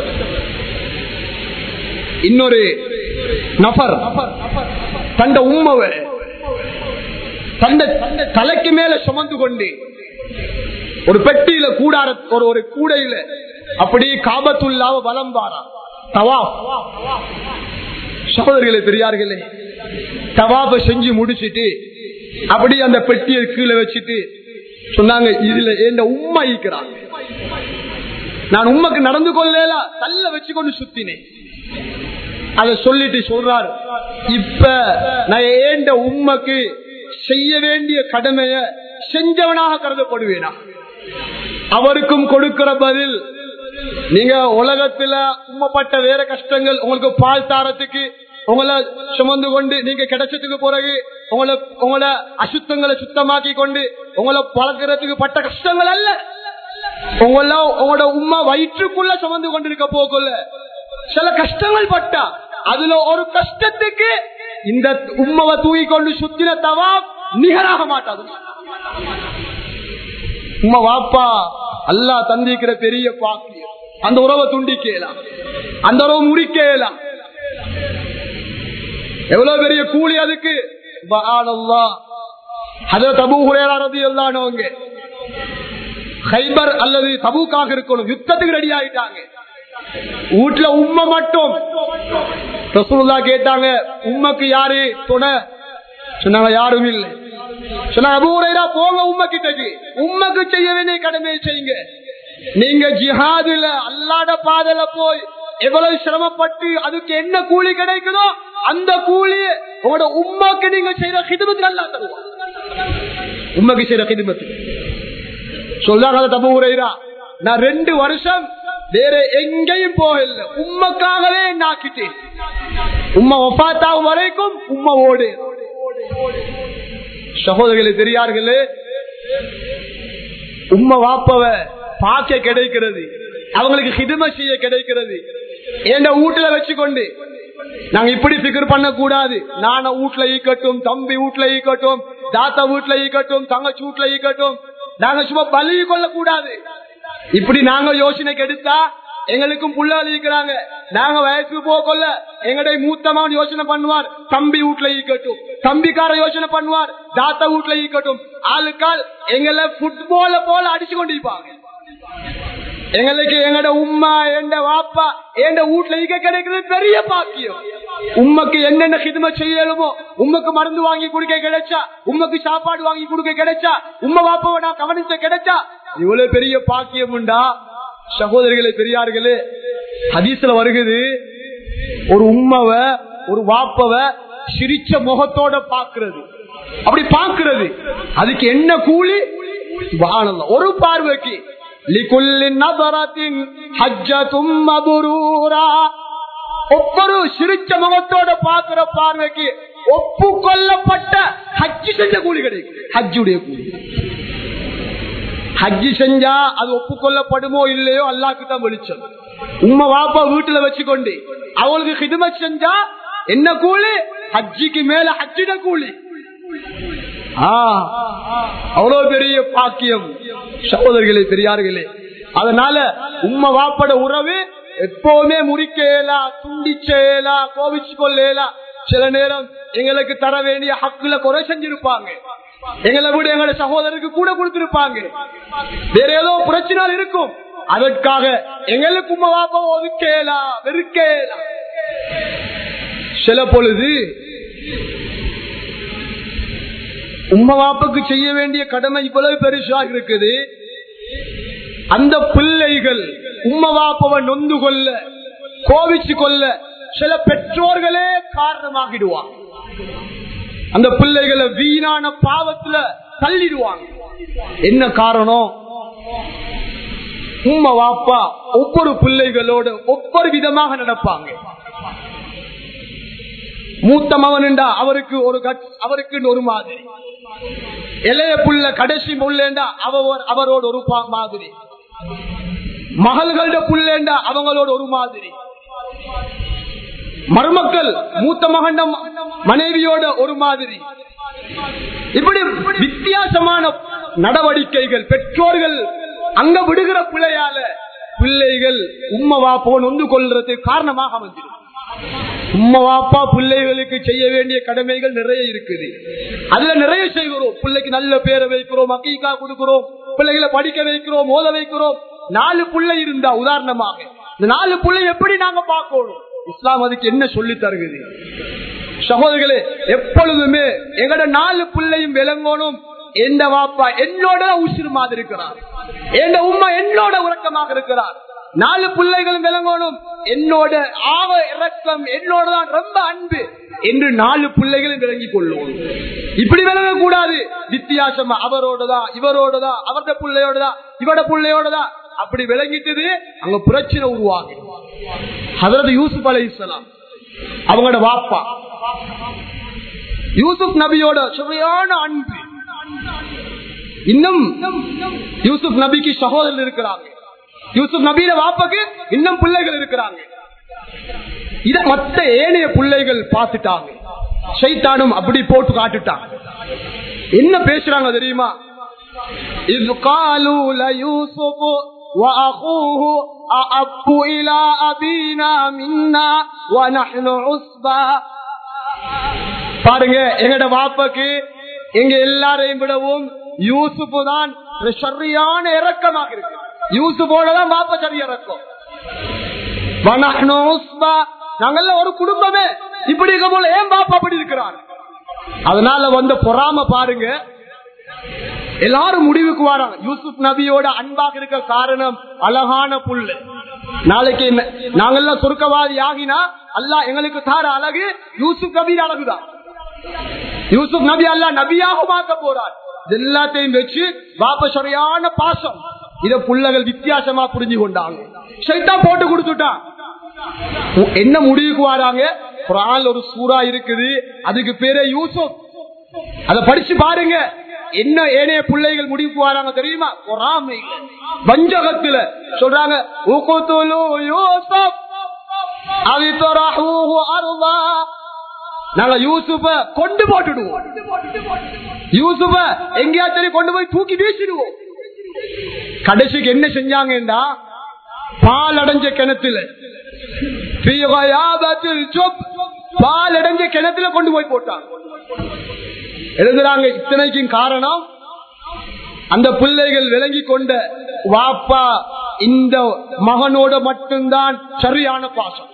இன்னொரு நபர் தண்ட உண்மவை தண்ட தலைக்கு மேல சுமந்து கொண்டு ஒரு பெட்டியில கூடார ஒரு ஒரு கூடையில அப்படி காபத்துள்ளாவ வலம் வாரா தவா சகோதரிகளை பெரியார்களே தவாப செஞ்சு முடிச்சிட்டு அப்படி அந்த பெட்டியை கீழே வச்சுட்டு சொன்னாங்க இதுல எந்த உண்மை ஈக்கிறாங்க நான் உண்மைக்கு நடந்து கொள்ளல தள்ள வச்சு கொண்டு சுத்தினேன் அத சொல்லிட்டு சொல்றார் இப்ப நான் ஏண்ட உண்மைக்கு செய்ய வேண்டிய கடமைய செஞ்சவனாக கருதப்படுவேனா அவருக்கும் கொடுக்கிற பதில் நீங்க உலகத்துல உண்மைப்பட்ட வேற கஷ்டங்கள் உங்களுக்கு பால் தாரத்துக்கு உங்களை சுமந்து கொண்டு நீங்க கிடைச்சதுக்கு பிறகு உங்களை உங்களை அசுத்தங்களை சுத்தமாக்கி கொண்டு உங்களை பழக்கிறதுக்கு பட்ட கஷ்டங்கள் அல்ல உங்கள உங்களோட உண்மை வயிற்றுக்குள்ள சுமந்து கொண்டிருக்க போக்குள்ள சில கஷ்டங்கள் பட்டா அதுல ஒரு கஷ்டத்துக்கு இந்த உண்மவை தூக்கி கொண்டு சுத்தின தவா நிகராக மாட்டாது உமா வாப்பா அல்லா தந்திக்கிற பெரிய பாக்கியம் அந்த உறவை துண்டிக்கலாம் அந்த உறவை முறிக்கலாம் எவ்வளவு பெரிய கூலி அதுக்கு ஹைபர் அல்லது தபுக்காக இருக்கணும் யுத்தத்துக்கு ரெடி ஆயிட்டாங்க வீட்டுல உண்மை மட்டும் ரசூல்லா கேட்டாங்க உண்மைக்கு யாரு துணை சொன்னாங்க யாரும் இல்லை சொன்னாங்க அபூரைரா போங்க உண்மை கிட்டக்கு உண்மைக்கு செய்ய வேண்டிய கடமையை செய்யுங்க நீங்க ஜிஹாதுல அல்லாட பாதையில போய் எவ்வளவு சிரமப்பட்டு அதுக்கு என்ன கூலி கிடைக்குதோ அந்த கூலி உங்களோட உண்மைக்கு நீங்க செய்யற ஹிதமத்துக்கு அல்லா தருவோம் உண்மைக்கு செய்யற ஹிதமத்து சொல்றாங்க தபு உரைரா நான் ரெண்டு வருஷம் வேற எங்கேயும் போகல உண்மைக்காகவே நாக்கிட்டேன் உண்மை ஒப்பாத்தாகும் வரைக்கும் உண்மை ஓடு சகோதரர்களே பெரியார்களே உண்மை வாப்பவ பார்க்க கிடைக்கிறது அவங்களுக்கு ஹிதுமை செய்ய கிடைக்கிறது என் வீட்டுல வச்சுக்கொண்டு நாங்க இப்படி பிகர் பண்ண கூடாது நான வீட்டுல ஈக்கட்டும் தம்பி வீட்டுல ஈக்கட்டும் தாத்தா வீட்டுல ஈக்கட்டும் தங்கச்சி வீட்டுல ஈக்கட்டும் நாங்க சும்மா பலி கொள்ள கூடாது இப்படி நாங்க யோசனைக்கு எடுத்தா எங்களுக்கும் புள்ளால் இருக்கிறாங்க நாங்க வயசுக்கு போக கொள்ள எங்களுடைய மூத்தமான யோசனை பண்ணுவார் தம்பி வீட்டுல ஈக்கட்டும் தம்பிக்கார யோசனை பண்ணுவார் தாத்தா வீட்டுல ஈக்கட்டும் ஆளுக்கால் எங்களை புட்பால போல அடிச்சு கொண்டிருப்பாங்க எங்களுக்கு எங்கட உம்மா எந்த வாப்பா எந்த வீட்டுல ஈக்க கிடைக்கிறது பெரிய பாக்கியம் உண்மைக்கு என்னென்ன ஹிதம செய்யலுமோ உண்மைக்கு மருந்து வாங்கி குடிக்க கிடைச்சா உண்மைக்கு சாப்பாடு வாங்கி கொடுக்க கிடைச்சா உண்மை வாப்பாவை நான் கவனிச்ச கிடைச்சா இவ்வளவு பெரிய பாக்கியம் உண்டா சகோதரிகளே பெரியார்களே ஹதீஸ்ல வருகிறது ஒரு உண்மவ ஒரு வாப்பவ சிரிச்ச முகத்தோட பாக்குறது அப்படி பாக்குறது அதுக்கு என்ன கூலி வாழலாம் ஒரு பார்வைக்கு ஒவ்வொரு சிரிச்ச முகத்தோட பாக்குற பார்வைக்கு ஒப்புக்கொள்ளப்பட்ட ஹஜ்ஜி செஞ்ச கூலி கிடைக்கும் ஹஜ்ஜுடைய கூலி ஹஜ்ஜி செஞ்சா அது ஒப்புக்கொள்ளப்படுமோ இல்லையோ அல்லாக்கு தான் வெளிச்சம் உண்மை வாப்பா வீட்டுல வச்சுக்கொண்டு அவளுக்கு ஹிதும செஞ்சா என்ன கூலி ஹஜ்ஜிக்கு மேல ஹஜ்ஜிட கூலி அவ்வளவு பெரிய பாக்கியம் சகோதரிகளே பெரியார்களே அதனால உண்மை வாப்பட உறவு எப்பவுமே முறிக்கலா துண்டிச்சேலா கோவிச்சு கொள்ளலா சில நேரம் எங்களுக்கு தர வேண்டிய ஹக்குல குறை செஞ்சிருப்பாங்க எங்களை விட எங்களோட சகோதரருக்கு கூட கொடுத்திருப்பாங்க வேற ஏதோ பிரச்சனை இருக்கும் அதற்காக எங்களுக்கு உண்மை வாப்பா ஒதுக்கேலா வெறுக்கேலா சில பொழுது உண்மை வாப்புக்கு செய்ய வேண்டிய கடமை இவ்வளவு பெருசா இருக்குது அந்த பிள்ளைகள் உண்மை வாப்பவ நொந்து கொள்ள கோவிச்சு கொள்ள சில பெற்றோர்களே காரணமாகிடுவாங்க அந்த பிள்ளைகளை வீணான பாவத்துல தள்ளிடுவாங்க என்ன காரணம் உண்மை வாப்பா ஒவ்வொரு பிள்ளைகளோட ஒவ்வொரு விதமாக நடப்பாங்க மூத்த மகன்டா அவருக்கு ஒரு அவருக்கு ஒரு மாதிரி இளைய புள்ள கடைசி புள்ளேண்டா அவர் அவரோட ஒரு பா- மாதிரி மகள்களோட புள்ளேண்டா அவங்களோட ஒரு மாதிரி மருமக்கள் மூத்த மகண்ட மனைவியோட ஒரு மாதிரி இப்படி வித்தியாசமான நடவடிக்கைகள் பெற்றோர்கள் அங்க விடுகிற பிள்ளையால பிள்ளைகள் உம்ம வாப்போன் ஒன்று கொள்றது காரணமாக அமைஞ்சிடும் உம்ம வாப்பா பிள்ளைகளுக்கு செய்ய வேண்டிய கடமைகள் நிறைய இருக்குது அதுல நிறைய செய்கிறோம் பிள்ளைக்கு நல்ல பேரை வைக்கிறோம் அக்கீக்கா கொடுக்கிறோம் பிள்ளைகளை படிக்க வைக்கிறோம் ஓத வைக்கிறோம் நாலு பிள்ளை இருந்தா உதாரணமாக இந்த நாலு பிள்ளை எப்படி நாங்க பார்க்கணும் இஸ்லாம் அதுக்கு என்ன சொல்லி தருகிறது சகோதரர்களே எப்பொழுதுமே எங்கட நாலு பிள்ளையும் விளங்கணும் எந்த வாப்பா என்னோட உசிறு மாதிரி இருக்கிறார் எந்த உம்மா என்னோட உறக்கமாக இருக்கிறார் நாலு பிள்ளைகளும் விளங்கணும் என்னோட ஆவ இறக்கம் என்னோட தான் ரொம்ப அன்பு என்று நாலு பிள்ளைகளும் விளங்கிக் கொள்ளும் இப்படி விளங்க கூடாது வித்தியாசமா அவரோடதா இவரோடதா அவரது பிள்ளையோடதா இவட பிள்ளையோடதா அப்படி விளங்கிட்டது அங்க பிரச்சனை உருவாகும் ஹதரத் யூசுப் அலை இஸ்லாம் அவங்களோட வாப்பா யூசுப் நபியோட சுவையான அன்பு இன்னும் யூசுப் நபிக்கு சகோதரர் இருக்கிறாங்க யூசுப் நபியில வாப்பாக்கு இன்னும் பிள்ளைகள் இருக்கிறாங்க இத மத்த ஏனைய பிள்ளைகள் பார்த்துட்டாங்க சைத்தானும் அப்படி போட்டு காட்டுட்டாங்க என்ன பேசுறாங்க தெரியுமா இது காலூல யூசுப் وأخوه أحب إلى أبينا منا ونحن عصبة பாருங்க எங்கட வாப்பாக்கு எங்க எல்லாரையும் விடவும் யூசுப் தான் சரியான இறக்கமாக இருக்கு யூசுஃபோட தான் வாப்பா சரி இறக்கம் வனஹ்னு உஸ்பா. நாங்கெல்லாம் ஒரு குடும்பமே இப்படி இருக்க போல ஏன் பாப்பா அப்படி இருக்கிறார் அதனால வந்த பொறாம பாருங்க எல்லாரும் முடிவுக்கு வராங்க யூசுப் நபியோட அன்பாக இருக்க காரணம் அழகான புல்லு நாளைக்கு என்ன- நாங்கெல்லாம் சொர்க்கவாதி ஆகினா அல்லாஹ் எங்களுக்கு தார அழகு யூசுப் நபி அழகுதான் யூசுப் நபி அல்லா நபியாக பார்க்க போறார் இது எல்லாத்தையும் வச்சு பாப்ப சரியான பாசம் இத புள்ளகள் வித்தியாசமா புரிஞ்சு கொண்டாங்க சைத்தான் போட்டு கொடுத்துட்டான் உ- என்ன முடிவுக்கு வராங்க குரான் ஒரு சூறா இருக்குது அதுக்கு பேரே யூசுப் அத படிச்சு பாருங்க என்ன ஏனைய பிள்ளைகள் முடிவுக்கு வராங்க தெரியுமா பொறாமை வஞ்சகத்துல சொல்றாங்க உகுதுலு யூசுப் அவிதரஹூஹு அர்தா. நாங்க யூசுஃப கொண்டு போட்டுடுவோம் யூசுஃப எங்கேயா சரி கொண்டு போய் தூக்கி வீசிடுவோம் கடைசிக்கு என்ன செஞ்சாங்கன்னா பால் அடைஞ்ச கிணத்துல في غيابة الجب. பால் அடைஞ்ச கிணத்துல கொண்டு போய் போட்டாங்க எழுதுறாங்க இத்தனைக்கும் காரணம் அந்த பிள்ளைகள் விளங்கி கொண்ட வாப்பா இந்த மகனோட மட்டும்தான் சரியான பாசம்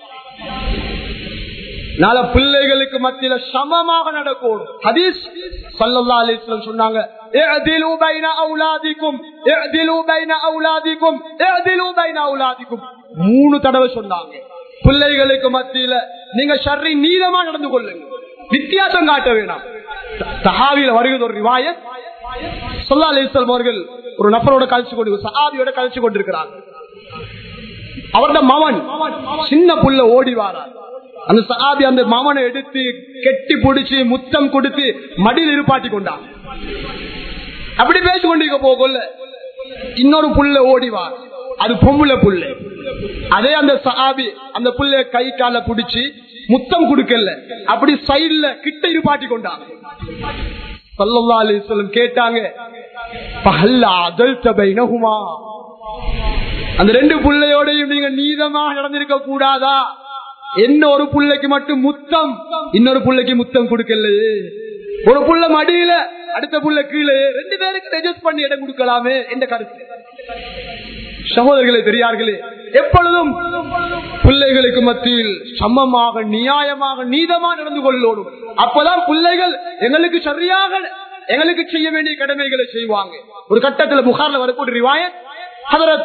நாள பிள்ளைகளுக்கு மத்தியில சமமாக நடக்கணும் ஹதீஸ் சல்லல்லா அலிஸ்லம் சொன்னாங்க "இஅ்திலு பைன அவுலாதிக்கும் இஅ்திலு பைன அவுலாதிக்கும் இஅ்திலு பைன அவுலாதிக்கும்." மூணு தடவை சொன்னாங்க பிள்ளைகளுக்கு மத்தியில நீங்க ஷர்ரி நீளமா நடந்து கொள்ளுங்க வித்தியாசம் காட்ட வேணாம் சஹாவியில வருகிறது ஒரு ரிவாயத் சொல்லா அலிஸ்லம் அவர்கள் ஒரு நபரோட கழிச்சு கொண்டு சஹாபியோட கழிச்சு கொண்டிருக்கிறாங்க அவருடைய மவன் சின்ன புள்ள ஓடி வாரார் அந்த சஹாபி அந்த மவனை எடுத்து கெட்டி பிடிச்சு முத்தம் கொடுத்து மடியில் இருப்பாட்டி கொண்டான் அப்படி பேசி கொண்டிருக்க போகல இன்னொரு புள்ள ஓடிவார் அது பொம்புல புள்ள அதே அந்த சஹாபி அந்த புள்ள கை கால பிடிச்சு முத்தம் கொடுக்கல அப்படி சைடுல கிட்ட இருப்பாட்டி கொண்டான் சல்லல்லா அலிஸ்லம் கேட்டாங்க பஹல்லா அதழ்த்த பைனஹுமா அந்த ரெண்டு பிள்ளையோடையும் நீங்க நீதமாக நடந்திருக்க கூடாதா என்ன ஒரு பிள்ளைக்கு மட்டும் முத்தம் இன்னொரு பிள்ளைக்கு முத்தம் கொடுக்கலையே ஒரு புள்ள மடியில அடுத்த புள்ள கீழே ரெண்டு பேருக்கு ரெஜஸ்ட் பண்ணி இடம் கொடுக்கலாமே என்ற கருத்து சகோதரர்களே பெரியார்களே எப்பொழுதும் பிள்ளைகளுக்கு மத்தியில் சமமாக நியாயமாக நீதமாக நடந்து கொள்ளோடும் அப்பதான் பிள்ளைகள் எங்களுக்கு சரியாக எங்களுக்கு செய்ய வேண்டிய கடமைகளை செய்வாங்க ஒரு கட்டத்தில் புகார்ல வரக்கூடிய ரிவாயத் ஹதரத்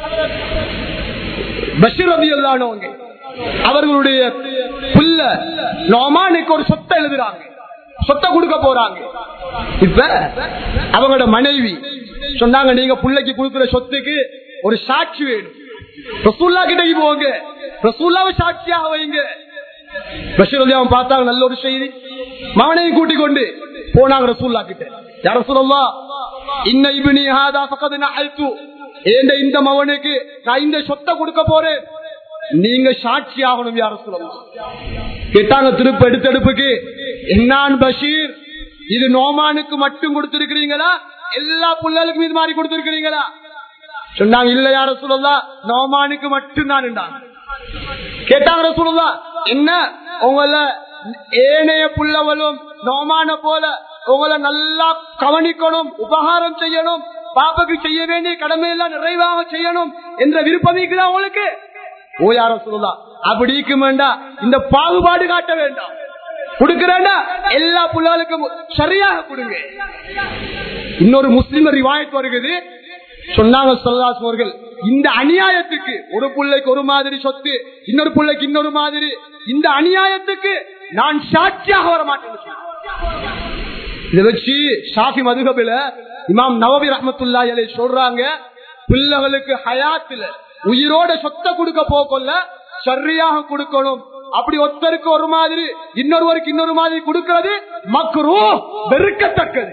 பஷீர் ரபி அல்லானவங்க அவர்களுடைய புள்ள நோமானுக்கு ஒரு சொத்தை எழுதுறாங்க சொத்தை கொடுக்க போறாங்க இப்ப அவங்களோட மனைவி சொன்னாங்க நீங்க பிள்ளைக்கு கொடுக்கிற சொத்துக்கு ஒரு சாட்சி வேணும் ரசூல்லா கிட்ட போங்க ரசூல்லாவை சாட்சியாக வைங்க பஷீர் ரலி அவன் பார்த்தாங்க நல்ல ஒரு செய்தி மகனையும் கூட்டிக் கொண்டு போனாங்க ரசூல்லா கிட்ட யார சொல்லலாம் இன்ன இபினி ஹாதா பக்கத்து நஅல்து ஏண்ட இந்த மவனுக்கு நான் இந்த சொத்தை கொடுக்க போறேன் நீங்க சாட்சி ஆகணும் யார சொல்லலாம் கேட்டாங்க திருப்ப எடுத்தெடுப்புக்கு என்னான் பஷீர் இது நோமானுக்கு மட்டும் கொடுத்திருக்கிறீங்களா எல்லா பிள்ளைகளுக்கும் இது மாதிரி கொடுத்திருக்கிறீங்களா சொன்னாங்க இல்ல யார சொல்லலாம் நோமானுக்கு மட்டும் தான் கேட்டாங்க சொல்லலாம் என்ன உங்கள ஏனைய புள்ளவளும் நோமான போல உங்களை நல்லா கவனிக்கணும் உபகாரம் செய்யணும் பாப்பாக்கு செய்ய வேண்டிய கடமை எல்லாம் நிறைவாக செய்யணும் என்ற விருப்பம் இருக்குதா உங்களுக்கு ஓ யார சொல்லலாம் அப்படி இருக்க வேண்டாம் இந்த பாகுபாடு காட்ட வேண்டாம் கொடுக்கிறேன்னா எல்லா புள்ளாளுக்கும் சரியாக கொடுங்க இன்னொரு முஸ்லிம் ரிவாயத் வருகிறது சொன்னாங்க சொல்லாஸ் அவர்கள் இந்த அநியாயத்துக்கு ஒரு பிள்ளைக்கு ஒரு மாதிரி சொத்து இன்னொரு பிள்ளைக்கு இன்னொரு மாதிரி இந்த அநியாயத்துக்கு நான் சாட்சியாக வர மாட்டேன் இதை வச்சு ஷாஃபி மதுகபில இமாம் நவபி ரஹமத்துல்லா அலை சொல்றாங்க பிள்ளைகளுக்கு ஹயாத்துல உயிரோட சொத்தை கொடுக்க போக்கொள்ள சரியாக கொடுக்கணும் அப்படி ஒருத்தருக்கு ஒரு மாதிரி இன்னொருவருக்கு இன்னொரு மாதிரி கொடுக்கிறது மக்ரூ வெறுக்கத்தக்கது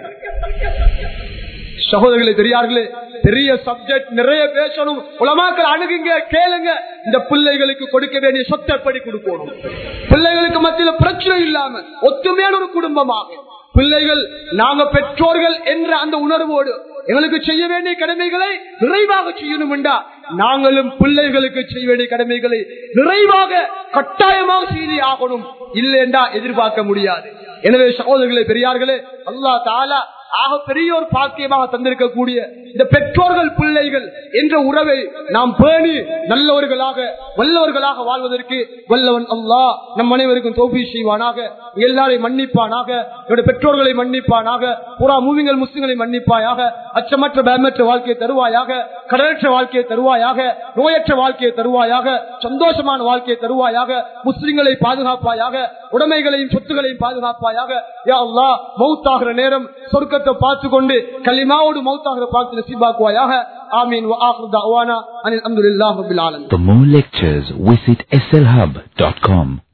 சகோதரர்களே பெரியார்களே பெரிய சப்ஜெக்ட் நிறைய பேசணும் உலமாக்கள் அணுகுங்க கேளுங்க இந்த பிள்ளைகளுக்கு கொடுக்க வேண்டிய சொத்தை எப்படி கொடுக்கணும் பிள்ளைகளுக்கு மத்தியில பிரச்சனை இல்லாம ஒத்துமையான ஒரு குடும்பமாக பிள்ளைகள் நாங்க பெற்றோர்கள் என்ற அந்த உணர்வோடு எங்களுக்கு செய்ய வேண்டிய கடமைகளை நிறைவாக செய்யணும் என்றா நாங்களும் பிள்ளைகளுக்கு செய்ய வேண்டிய கடமைகளை நிறைவாக கட்டாயமாக செய்து ஆகணும் இல்லை என்றா எதிர்பார்க்க முடியாது எனவே சகோதரர்களே பெரியார்களே அல்லா தாலா ஆக பெரிய ஒரு பாக்கியமாக தந்திருக்கக்கூடிய இந்த பெற்றோர்கள் பிள்ளைகள் என்ற உறவை நாம் பேணி நல்லவர்களாக வல்லவர்களாக வாழ்வதற்கு வல்லவன் அல்லா நம் அனைவருக்கும் தோல்வி செய்வானாக எல்லாரையும் மன்னிப்பானாக என்னுடைய பெற்றோர்களை மன்னிப்பானாக புறா மூவிங்கள் முஸ்லிம்களை மன்னிப்பாயாக அச்சமற்ற பயமற்ற வாழ்க்கையை தருவாயாக கடலற்ற வாழ்க்கையை தருவாயாக நோயற்ற வாழ்க்கையை தருவாயாக சந்தோஷமான வாழ்க்கையை தருவாயாக முஸ்லிம்களை பாதுகாப்பாயாக உடைமைகளையும் சொத்துகளையும் பாதுகாப்பாயாக யா அல்லா மௌத்தாகிற நேரம் சொர்க்கத்தை பார்த்து கொண்டு களிமாவோடு மௌத்தாகிற பார்த்து நசீபாக்குவாயாக ஆமீன் அனில் அல்ஹம்துலில்லாஹி ரப்பில் ஆலமீன் For more lectures, visit slhub.com.